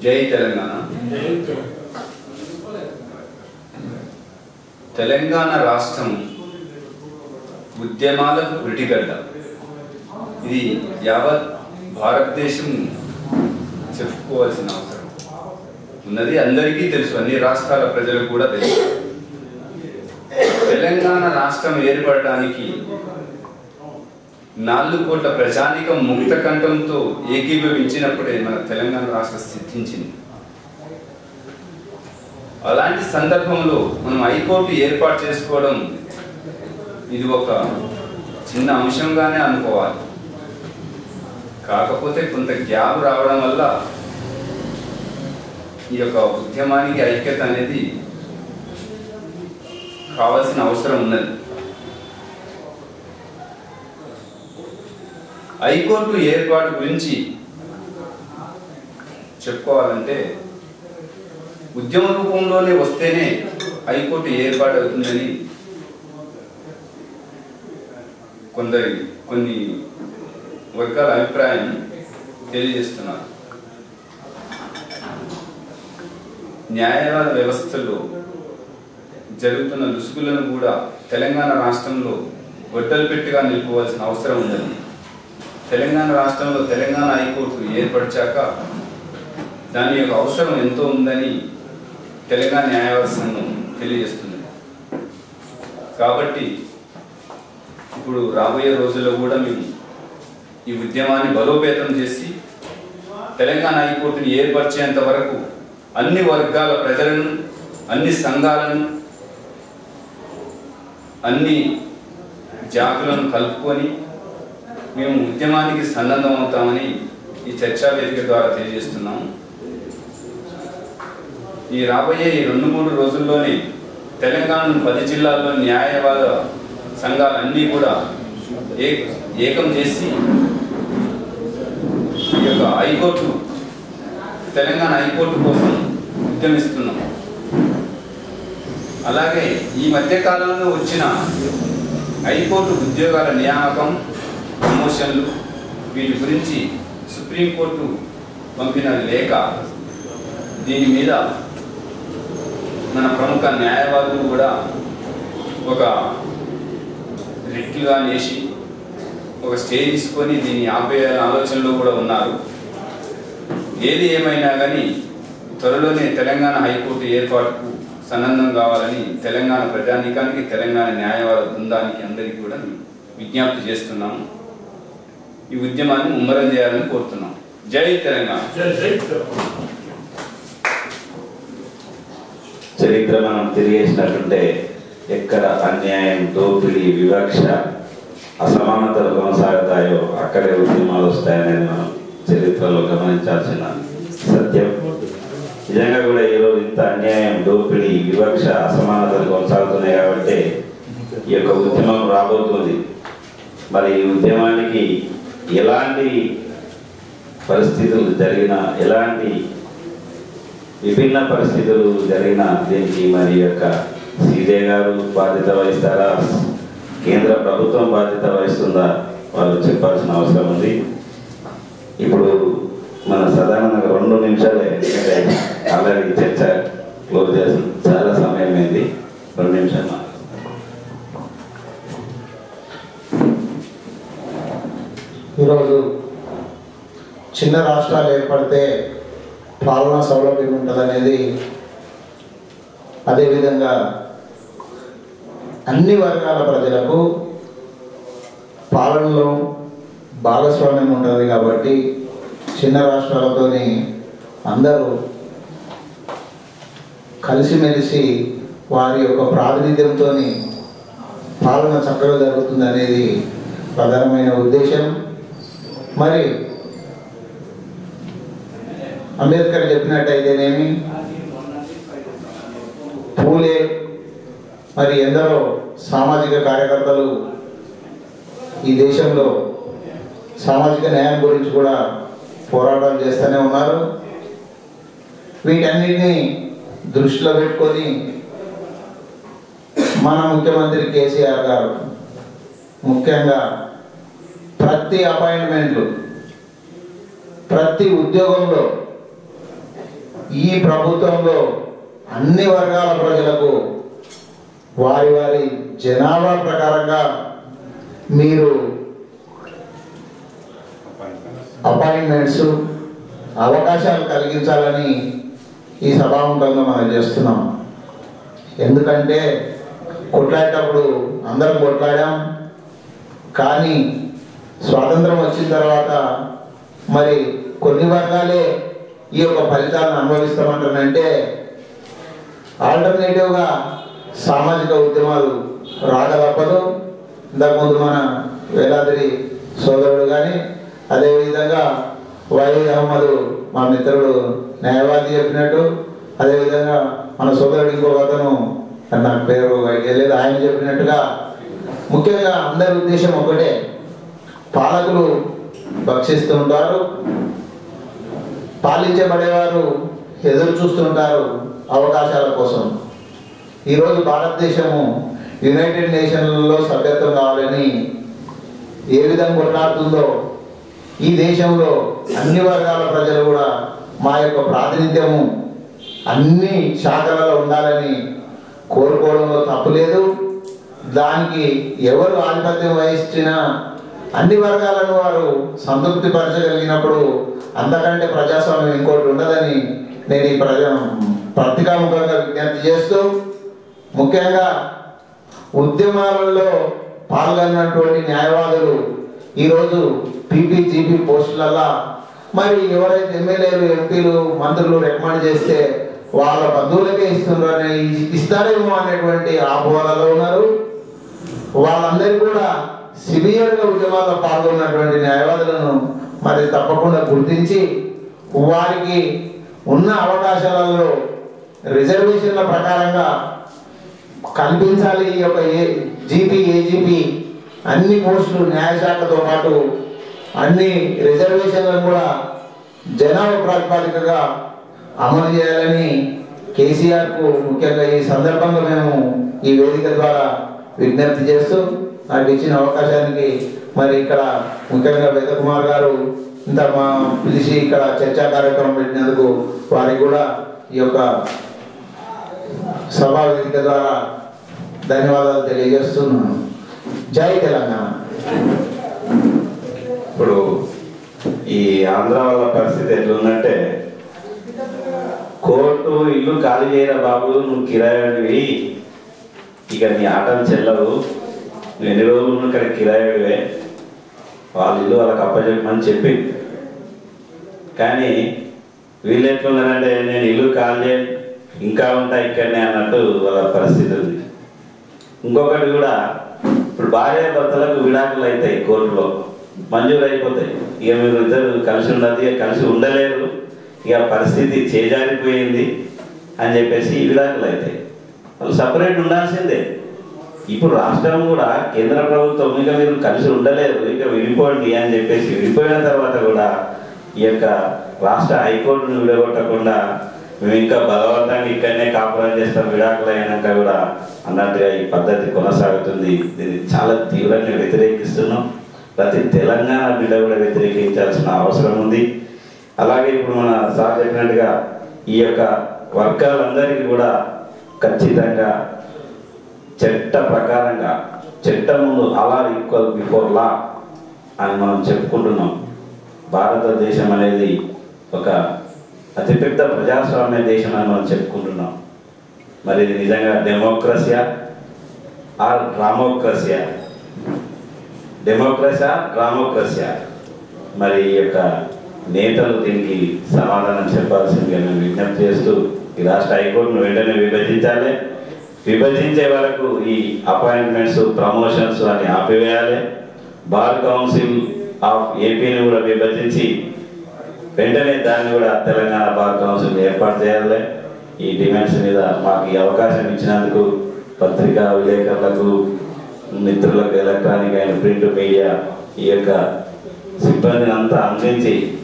జై తెలంగాణ తెలంగాణ రాష్ట్రం ఉద్యమాలకు పురిటిగడ్డ ఇది యావత్ భారతదేశం చెప్పుకోవాల్సిన అవసరం ఉన్నది అందరికీ తెలుసు అన్ని రాష్ట్రాల ప్రజలకు కూడా తెలుసు తెలంగాణ రాష్ట్రం ఏర్పడడానికి నాలుగు కోట్ల ప్రజానికం ముక్త కంఠంతో ఏకీభవించినప్పుడే మన తెలంగాణ రాష్ట్రం సిద్ధించింది అలాంటి సందర్భంలో మనం హైకోర్టు ఏర్పాటు చేసుకోవడం ఇది ఒక చిన్న అంశంగానే అనుకోవాలి కాకపోతే కొంత గ్యాప్ రావడం వల్ల ఈ యొక్క ఉద్యమానికి ఐక్యత అనేది కావాల్సిన అవసరం ఉన్నది హైకోర్టు ఏర్పాటు గురించి చెప్పుకోవాలంటే ఉద్యమ రూపంలోనే వస్తేనే హైకోర్టు ఏర్పాటు అవుతుందని కొందరి కొన్ని వర్గాల అభిప్రాయం తెలియజేస్తున్నారు న్యాయవాద వ్యవస్థలో జరుగుతున్న లుసుగులను కూడా తెలంగాణ రాష్ట్రంలో గొడ్డలు పెట్టిగా నిలుపుకోవాల్సిన అవసరం ఉందని తెలంగాణ రాష్ట్రంలో తెలంగాణ హైకోర్టు ఏర్పరిచాక దాని యొక్క అవసరం ఎంతో ఉందని తెలంగాణ న్యాయవాద సంఘం తెలియజేస్తుంది కాబట్టి ఇప్పుడు రాబోయే రోజుల్లో కూడా మేము ఈ ఉద్యమాన్ని బలోపేతం చేసి తెలంగాణ హైకోర్టుని ఏర్పరిచేంత వరకు అన్ని వర్గాల ప్రజలను అన్ని సంఘాలను అన్ని జాతులను కలుపుకొని మేము ఉద్యమానికి సన్నద్ధం అవుతామని ఈ చర్చా వేదిక ద్వారా తెలియజేస్తున్నాము ఈ రాబోయే ఈ రెండు మూడు రోజుల్లోనే తెలంగాణ పది జిల్లాల్లో న్యాయవాద సంఘాలన్నీ కూడా ఏ ఏకం చేసి ఈ యొక్క హైకోర్టు తెలంగాణ హైకోర్టు కోసం ఉద్యమిస్తున్నాం అలాగే ఈ మధ్య కాలంలో వచ్చిన హైకోర్టు ఉద్యోగాల నియామకం ప్రమోషన్లు వీటి గురించి సుప్రీంకోర్టు పంపిన లేఖ దీని మీద మన ప్రముఖ న్యాయవాదులు కూడా ఒక రిట్లుగా నేసి ఒక స్టే తీసుకొని దీన్ని ఆపే ఆలోచనలో కూడా ఉన్నారు ఏది ఏమైనా కానీ త్వరలోనే తెలంగాణ హైకోర్టు ఏర్పాటుకు సన్నద్ధం కావాలని తెలంగాణ ప్రజానీకానికి తెలంగాణ న్యాయవాద బృందానికి అందరికీ కూడా విజ్ఞప్తి చేస్తున్నాము ఈ ఉద్యమాన్ని ముమ్మరం చేయాలని కోరుతున్నాం జై తెలంగాణ చరిత్ర మనం తిరిగేసినట్టుంటే ఎక్కడ అన్యాయం దోపిడీ వివక్ష అసమానతలు కొనసాగుతాయో అక్కడే ఉద్యమాలు వస్తాయనేది మనం చరిత్రలో గమనించాల్సిన సత్యం నిజంగా కూడా ఈరోజు ఇంత అన్యాయం దోపిడీ వివక్ష అసమానతలు కొనసాగుతున్నాయి కాబట్టి ఈ యొక్క ఉద్యమం రాబోతుంది మరి ఈ ఉద్యమానికి ఎలాంటి పరిస్థితులు జరిగినా ఎలాంటి విభిన్న పరిస్థితులు జరిగిన దీనికి మరి యొక్క సీజే గారు బాధ్యత వహిస్తారా కేంద్ర ప్రభుత్వం బాధ్యత వహిస్తుందా వాళ్ళు చెప్పాల్సిన అవసరం ఉంది ఇప్పుడు మన సాధారణంగా రెండు నిమిషాలే ఎందుకంటే ఆల్రెడీ చర్చ క్లోజ్ చేసి చాలా సమయం అయింది రెండు నిమిషాలు మాట్లాడతాను. ఈరోజు చిన్న రాష్ట్రాలు ఏర్పడితే పాలనా సౌలభ్యం ఉంటుందనేది అదేవిధంగా అన్ని వర్గాల ప్రజలకు పాలనలో భాగస్వామ్యం ఉంటుంది కాబట్టి చిన్న రాష్ట్రాలతోని అందరూ కలిసిమెలిసి వారి యొక్క ప్రాతినిధ్యంతో పాలన చక్కగా జరుగుతుంది అనేది ప్రధానమైన ఉద్దేశం మరి అంబేద్కర్ చెప్పినట్టయితేనేమి పూలే మరి ఎందరో సామాజిక కార్యకర్తలు ఈ దేశంలో సామాజిక న్యాయం గురించి కూడా పోరాటాలు చేస్తూనే ఉన్నారు వీటన్నిటిని దృష్టిలో పెట్టుకొని మన ముఖ్యమంత్రి కేసీఆర్ గారు ముఖ్యంగా ప్రతి అపాయింట్మెంట్లు ప్రతి ఉద్యోగంలో ఈ ప్రభుత్వంలో అన్ని వర్గాల ప్రజలకు వారి వారి జనాభా ప్రకారంగా మీరు అపాయింట్మెంట్స్ అవకాశాలు కలిగించాలని ఈ సభాముఖంగా మనం చేస్తున్నాం ఎందుకంటే కొట్లాడేటప్పుడు అందరం కొట్లాడాం కానీ స్వాతంత్రం వచ్చిన తర్వాత మరి కొన్ని వర్గాలే ఈ యొక్క ఫలితాలను అనుభవిస్తామంటారంటే ఆల్టర్నేటివ్గా సామాజిక ఉద్యమాలు రాక తప్పదు ఇంతకుముందు మన వేలాద్రి సోదరుడు కానీ అదేవిధంగా వైద్ అహ్మద్ మా మిత్రుడు న్యాయవాది చెప్పినట్టు అదేవిధంగా మన సోదరుడు ఇంకొక అతను నాకు పేరు తెలియదు ఆయన చెప్పినట్టుగా ముఖ్యంగా అందరి ఉద్దేశం ఒకటే పాలకులు భక్షిస్తూ ఉంటారు పాలించబడేవారు ఎదురు చూస్తుంటారు అవకాశాల కోసం ఈరోజు భారతదేశము యునైటెడ్ నేషన్లలో సభ్యత్వం కావాలని ఏ విధంగా కొట్లాడుతుందో ఈ దేశంలో అన్ని వర్గాల ప్రజలు కూడా మా యొక్క ప్రాతినిధ్యము అన్ని శాఖలలో ఉండాలని కోరుకోవడంలో తప్పు లేదు దానికి ఎవరు ఆధిపత్యం వహించినా అన్ని వర్గాలను వారు సంతృప్తి పరచగలిగినప్పుడు అంతకంటే ప్రజాస్వామ్యం ఇంకోటి ఉండదని నేను ఈ ప్రజ పత్రికాముఖంగా విజ్ఞప్తి చేస్తూ ముఖ్యంగా ఉద్యమాలలో పాల్గొన్నటువంటి న్యాయవాదులు ఈరోజు పీపీజీపీ పోస్టులల్లా మరి ఎవరైతే ఎమ్మెల్యేలు ఎంపీలు మంత్రులు రికమెండ్ చేస్తే వాళ్ళ బంధువులకే ఇస్తున్నారని ఇస్తారేమో అనేటువంటి ఆపోహలలో ఉన్నారు వాళ్ళందరూ కూడా సివియర్గా ఉద్యమాల్లో పాల్గొన్నటువంటి న్యాయవాదులను మరి తప్పకుండా గుర్తించి వారికి ఉన్న అవకాశాలలో రిజర్వేషన్ల ప్రకారంగా కల్పించాలి ఈ యొక్క ఏ జీపీ ఏజీపీ అన్ని పోస్టులు న్యాయశాఖతో పాటు అన్ని రిజర్వేషన్లను కూడా జనాభా ప్రాతిపదికగా అమలు చేయాలని కేసీఆర్కు ముఖ్యంగా ఈ సందర్భంగా మేము ఈ వేదిక ద్వారా విజ్ఞప్తి చేస్తూ నాకు ఇచ్చిన అవకాశానికి మరి ఇక్కడ ముఖ్యంగా వేదకుమార్ గారు ఇంత మా పిలిచి ఇక్కడ చర్చా కార్యక్రమం పెట్టినందుకు వారికి కూడా ఈ యొక్క సభా వేదిక ద్వారా ధన్యవాదాలు తెలియజేస్తున్నాను జై తెలంగాణ ఇప్పుడు ఈ ఆంధ్ర వాళ్ళ పరిస్థితి ఎట్లుందంటే కోర్టు ఇల్లు ఖాళీ చేయరా బాబు నువ్వు కిరాయుడివి ఇక నీ ఆటలు చెల్లవు నువ్వు ఎన్ని రోజులు నువ్వు ఇక్కడ కిరాయుడివే వాళ్ళ ఇల్లు వాళ్ళకి అప్పచెప్పమని చెప్పింది కానీ వీళ్ళు ఎట్లున్నారంటే నేను ఇల్లు ఖాళీ చేయను, ఇంకా ఉంటా ఇక్కడనే అన్నట్టు వాళ్ళ పరిస్థితి ఉంది ఇంకొకటి కూడా ఇప్పుడు భార్య భర్తలకు విడాకులు అవుతాయి కోర్టులో మంజూరు అయిపోతాయి ఇక మీరు ఇద్దరు కలిసి ఉండదు ఇక కలిసి ఉండలేరు ఇక పరిస్థితి చేజారిపోయింది అని చెప్పేసి విడాకులు అవుతాయి వాళ్ళు సపరేట్ ఉండాల్సిందే ఇప్పుడు రాష్ట్రం కూడా కేంద్ర ప్రభుత్వం ఇక మీరు కలిసి ఉండలేరు ఇక విడిపోండి అని చెప్పేసి విడిపోయిన తర్వాత కూడా ఈ యొక్క రాష్ట్ర హైకోర్టును విడగొట్టకుండా మేము ఇంకా బలవంతంగా ఇక్కడనే కాపురం చేస్తాం విడాకులు అయినాక కూడా అన్నట్టుగా ఈ పద్ధతి కొనసాగుతుంది దీన్ని చాలా తీవ్రంగా వ్యతిరేకిస్తున్నాం ప్రతి తెలంగాణ బిడ్డ కూడా వ్యతిరేకించాల్సిన అవసరం ఉంది అలాగే ఇప్పుడు మన సార్ చెప్పినట్టుగా ఈ యొక్క వర్గాలందరికీ కూడా ఖచ్చితంగా చట్ట ప్రకారంగా చట్టం ముందు అలా ఈక్వల్ బిఫోర్ లా అని మనం చెప్పుకుంటున్నాం భారతదేశం అనేది ఒక అతిపెద్ద ప్రజాస్వామ్య దేశం అని మనం చెప్పుకుంటున్నాం మరి ఇది నిజంగా డెమోక్రసియా ఆర్ డ్రామోక్రసియా డెమోక్రసియా డ్రామోక్రసియా మరి ఈ యొక్క నేతలు దీనికి సమాధానం చెప్పాల్సిందిగా మేము విజ్ఞప్తి చేస్తూ ఈ రాష్ట్ర హైకోర్టును వెంటనే విభజించాలి విభజించే వరకు ఈ అపాయింట్మెంట్స్ ప్రమోషన్స్ అని ఆపివేయాలి బార్ కౌన్సిల్ ఆఫ్ ఏపీని కూడా విభజించి వెంటనే దాన్ని కూడా తెలంగాణ బార్ కౌన్సిల్ ఏర్పాటు చేయాలి ఈ డిమాండ్స్ మీద మాకు ఈ అవకాశం ఇచ్చినందుకు పత్రికా విలేకరులకు మిత్రులకు ఎలక్ట్రానిక్ అండ్ ప్రింట్ మీడియా ఈ యొక్క సిబ్బందిని అంతా అందించి